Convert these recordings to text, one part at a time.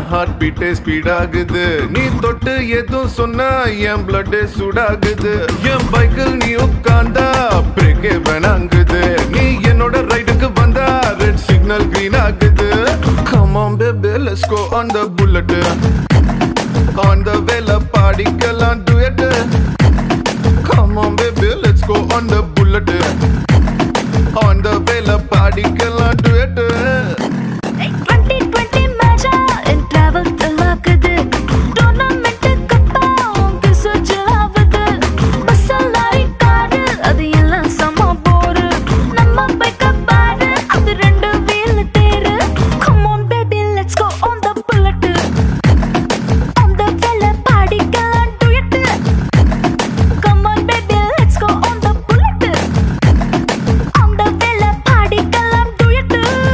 heart பீட்டே speed ஆகுது நீ தொட்டு எதுவும் சொன்னா என் பிளட் சூடாகுது என் பைக்கில் நீ உட்கார்ந்தா பிரேக்கே வேணாங்குது நீ என்னோட ரைடுக்கு வந்தா ரெட் சிக்னல் கிரீன் ஆகுது come on baby let's go on the bullet on the வேல பாடிக்கலாம் duet come on baby let's go on the bullet on the வேல பாடிக்கலாம் டுயட் டுவெண்ட்டி டுவெண்ட்டி மேட்சா என் டிராவல் தல்லாக்குது டோர்னமெண்ட் கப்பா உங்க சுஜல் ஆகுது மசாலாரி காடு அது எல்லாம் சம போரு நம்ம பைக்க பாரு அது ரெண்டு வீல் தேரு come on baby let's go on the bullet on the வெல்ல பாடிக்கலாம் duet come on baby let's go on the bullet on the வெல்ல பாடிக்கலாம் டுயட்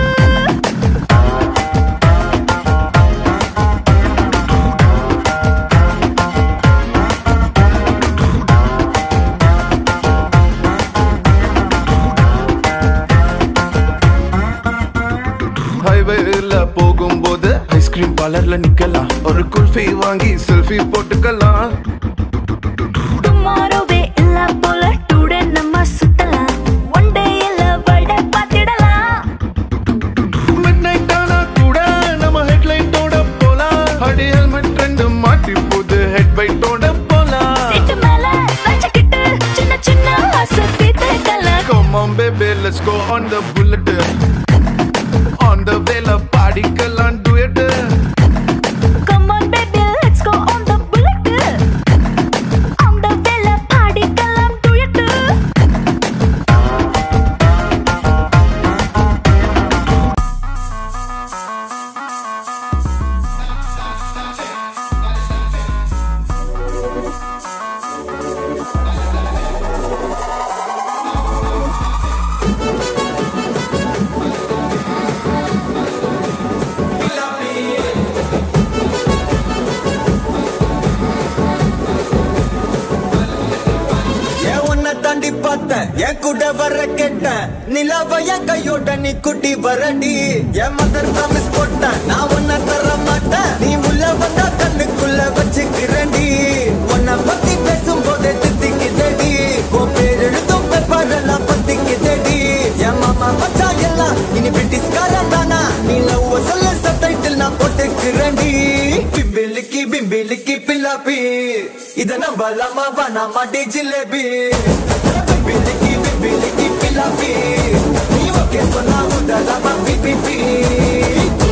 ஹைவேல போகும்போது ஐஸ்கிரீம் பார்லர்ல நிக்கலாம் ஒரு குல்ஃபி வாங்கி செல்ஃபி போட்டுக்கலாம் டுமாரோவே இல்ல போல டுடே நம்ம சுத்தலாம் ஒன் டே இல்ல வேர்ல்ட பார்த்திடலாம் மிட் நைட் ஆனா கூட நம்ம ஹெட்லைட்டோட போலாம் அடி ஹெல்மெட் ரெண்டு மாட்டி போது ஹெட் பைட்டோட போலாம் சீட்டு மேல வச்சுக்கிட்டு சின்ன சின்ன ஆசை தீர்த்துக்கலாம் Come on baby let's go on the bullet on the வேல பாடிக்கலாம் duet come on baby let's go on the bullet on the வெல்ல பாடிக்கலாம் டுயட் ஏன் உன்னை தாண்டி பார்த்தேன் என் கூட வர கேட்டேன் நிலாவ என் கையோட நீ குட்டி வரடி என் மதர் மிஸ் போட்டேன் நான் உன்னை தர மாட்டேன் நீ உள்ள வந்தா கண்ணுக்குள்ள வச்சுக்கிறேன்டி உன்னை பத்தி பேசும்போது தித்திக்குதடி உன் பேர் எழுதும் பேப்பரெல்லாம் பத்திக்குதடி என் மாமா மச்சா எல்லாம் இனி பிரிட்டிஷ்காரன் தானா நீ லவ் சொல்ல சப்டைட்டில் நான் போட்டுக்கிறேன்டி பிம்பிலிக்கி பிம்பிலிக்கி பில்லாப்பி இத நம்பலாமா வேணாமா டி ஜிலேபி பிம்பிலிக்கி பிம்பிலிக்கி பில்லாப்பி நீ ஓகே சொன்னா உடலாமா பிபிபி